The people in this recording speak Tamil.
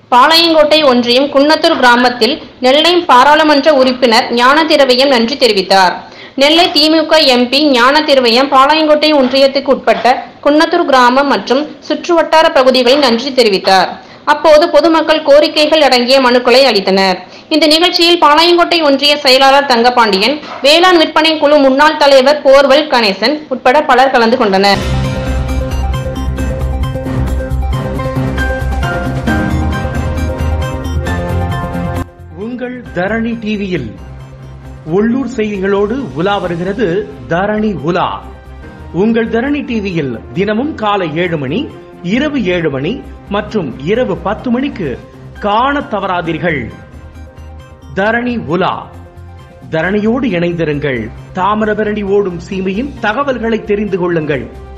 பாளையங்கோட்டை ஒன்றியம் குன்னத்தூர் கிராமத்தில் நெல்லை பாராளுமன்ற உறுப்பினர் ஞானதிரவியம் நன்றி தெரிவித்தார் நெல்லை திமுக எம்பி ஞானதிரவியம் பாளையங்கோட்டை ஒன்றியத்துக்கு உட்பட்ட குன்னத்தூர் கிராமம் மற்றும் சுற்றுவட்டார பகுதிகளில் நன்றி தெரிவித்தார் அப்போது பொதுமக்கள் கோரிக்கைகள் அடங்கிய மனுக்களை அளித்தனர் இந்த நிகழ்ச்சியில் பாளையங்கோட்டை ஒன்றிய செயலாளர் தங்கபாண்டியன் வேளாண் விற்பனை குழு முன்னாள் தலைவர் போர்வெல் கணேசன் உட்பட பலர் கலந்து கொண்டனர் உங்கள் தரணி டிவியில் உள்ளூர் செய்திகளோடு உலா வருகிறது தரணி உலா உங்கள் தரணி டிவியில் தினமும் காலை ஏழு மணி இரவு ஏழு மணி மற்றும் இரவு பத்து மணிக்கு காணத் தவறாதீர்கள் தரணி உலா தரணியோடு இணைந்திருங்கள் தாமிரபரணி ஓடும் சீமையின் தகவல்களை தெரிந்து கொள்ளுங்கள்